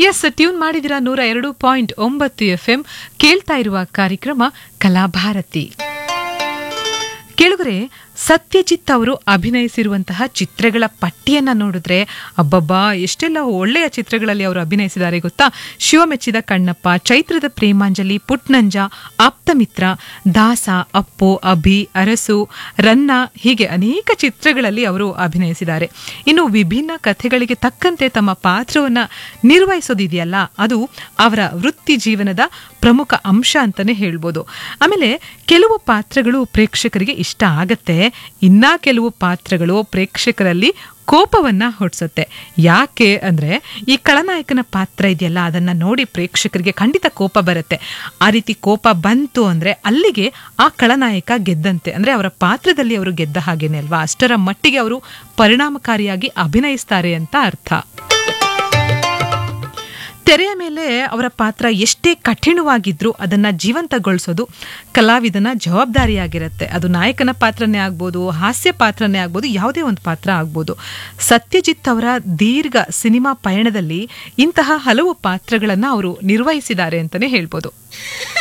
S tune ಮಾಡಿದಿರ ನೂರ ಎರಡು point ಒಂಬತ್ತು ಎಫ್ ಎಂ ಕೇಳ್ತಾ ಇರುವ ಕಾರ್ಯಕ್ರಮ ಕಲಾಭಾರತಿ ಕೇಳುಗರೆ ಸತ್ಯಜಿತ್ ಅವರು ಅಭಿನಯಿಸಿರುವಂತಹ ಚಿತ್ರಗಳ ಪಟ್ಟಿಯನ್ನ ನೋಡಿದ್ರೆ ಅಬ್ಬಬ್ಬಾ ಎಷ್ಟೆಲ್ಲ ಒಳ್ಳೆಯ ಚಿತ್ರಗಳಲ್ಲಿ ಅವರು ಅಭಿನಯಿಸಿದ್ದಾರೆ ಗೊತ್ತಾ ಶಿವಮೆಚ್ಚಿದ ಕಣ್ಣಪ್ಪ ಚೈತ್ರದ ಪ್ರೇಮಾಂಜಲಿ ಪುಟ್ನಂಜ ಆಪ್ತಮಿತ್ರ ದಾಸ ಅಪ್ಪು ಅಭಿ ಅರಸು ರನ್ನ ಹೀಗೆ ಅನೇಕ ಚಿತ್ರಗಳಲ್ಲಿ ಅವರು ಅಭಿನಯಿಸಿದ್ದಾರೆ ಇನ್ನು ವಿಭಿನ್ನ ಕಥೆಗಳಿಗೆ ತಕ್ಕಂತೆ ತಮ್ಮ ಪಾತ್ರವನ್ನ ನಿರ್ವಹಿಸೋದಿದೆಯಲ್ಲ ಅದು ಅವರ ವೃತ್ತಿ ಜೀವನದ ಪ್ರಮುಖ ಅಂಶ ಅಂತಾನೆ ಹೇಳ್ಬೋದು ಆಮೇಲೆ ಕೆಲವು ಪಾತ್ರಗಳು ಪ್ರೇಕ್ಷಕರಿಗೆ ಇಷ್ಟ ಆಗತ್ತೆ ಇನ್ನ ಕೆಲವು ಪಾತ್ರಗಳು ಪ್ರೇಕ್ಷಕರಲ್ಲಿ ಕೋಪವನ್ನ ಹೊಡ್ಸುತ್ತೆ ಯಾಕೆ ಅಂದ್ರೆ ಈ ಖಳನಾಯಕನ ಪಾತ್ರ ಇದೆಯಲ್ಲ ಅದನ್ನ ನೋಡಿ ಪ್ರೇಕ್ಷಕರಿಗೆ ಖಂಡಿತ ಕೋಪ ಬರುತ್ತೆ ಆ ರೀತಿ ಕೋಪ ಬಂತು ಅಂದ್ರೆ ಅಲ್ಲಿಗೆ ಆ ಖಳನಾಯಕ ಗೆದ್ದಂತೆ ಅಂದ್ರೆ ಅವರ ಪಾತ್ರದಲ್ಲಿ ಅವರು ಗೆದ್ದ ಹಾಗೇನೆ ಅಲ್ವಾ ಅಷ್ಟರ ಮಟ್ಟಿಗೆ ಅವರು ಪರಿಣಾಮಕಾರಿಯಾಗಿ ಅಭಿನಯಿಸ್ತಾರೆ ಅಂತ ಅರ್ಥ ತೆರೆಯ ಮೇಲೆ ಅವರ ಪಾತ್ರ ಎಷ್ಟೇ ಕಠಿಣವಾಗಿದ್ರೂ ಅದನ್ನ ಜೀವಂತಗೊಳಿಸೋದು ಕಲಾವಿದನ ಜವಾಬ್ದಾರಿಯಾಗಿರುತ್ತೆ ಅದು ನಾಯಕನ ಪಾತ್ರನೇ ಆಗ್ಬೋದು ಹಾಸ್ಯ ಪಾತ್ರನೇ ಆಗ್ಬೋದು ಯಾವುದೇ ಒಂದು ಪಾತ್ರ ಆಗ್ಬೋದು ಸತ್ಯಜಿತ್ ಅವರ ದೀರ್ಘ ಸಿನಿಮಾ ಪಯಣದಲ್ಲಿ ಇಂತಹ ಹಲವು ಪಾತ್ರಗಳನ್ನ ಅವರು ನಿರ್ವಹಿಸಿದ್ದಾರೆ ಅಂತಾನೆ ಹೇಳ್ಬೋದು